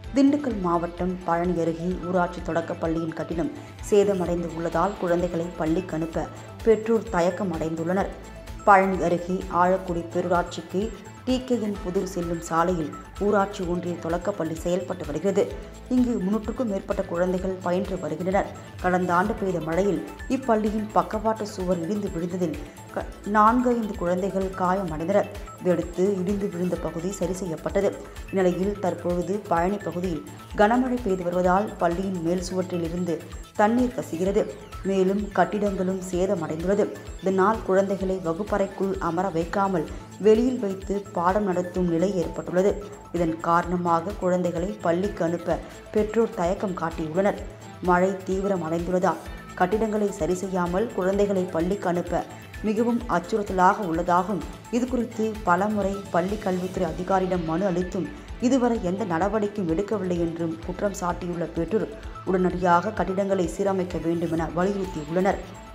திண்டுக்கல் மாவட்டம் பழனி அருகே ஊராட்சி தொடக்கப் பள்ளியின் கட்டிடம் சேதமடைந்து உள்ளதால் குழந்தைகளை பள்ளிக்கு அனுப்ப பெற்றோர் தயக்கம் அடைந்துள்ளனர் பழனி அருகே ஆழக்குடி பேரூராட்சிக்கு டிகேஎன் புதூர் செல்லும் சாலையில் ஊராட்சி ஒன்றிய தொடக்கப்பள்ளி செயல்பட்டு வருகிறது இங்கு முன்னூற்றுக்கும் மேற்பட்ட குழந்தைகள் பயின்று வருகின்றனர் கடந்த ஆண்டு பெய்த மழையில் இப்பள்ளியின் பக்கவாட்டு சுவர் இடிந்து விழுந்ததில் க- நான்கு ஐந்து குழந்தைகள் காயமடைந்தனர் இதையடுத்து இடிந்து விழுந்த பகுதி சரி செய்யப்பட்டது இந்நிலையில் தற்பொழுது பழனி பகுதியில் கனமழை பெய்து வருவதால் பள்ளியின் மேல் சுவற்றில் இருந்து தண்ணீர் கசிகிறது மேலும் கட்டிடங்களும் சேதமடைந்துள்ளது இதனால் குழந்தைகளை வகுப்பறைக்குள் அமர வைக்காமல் வெளியில் வைத்து பாடம் நடத்தும் நிலை ஏற்பட்டுள்ளது இதன் காரணமாக குழந்தைகளை பள்ளிக்கு அனுப்ப பெற்றோர் தயக்கம் காட்டியுள்ளனர் மழை தீவிரம் அடைந்துள்ளதால் கட்டிடங்களை சரி செய்யாமல் குழந்தைகளை பள்ளிக்கு அனுப்ப மிகவும் அச்சுறுத்தலாக உள்ளதாகவும் இது குறித்து பலமுறை பள்ளி கல்வித்துறை அதிகாரியிடம் மனு அளித்தும் இதுவரை எந்த நடவடிக்கையும் எடுக்கவில்லை என்றும் குற்றம் சாட்டியுள்ள பெற்றோர் உடனடியாக கட்டிடங்களை சீரமைக்க வேண்டும் என வலியுறுத்தியுள்ளனர்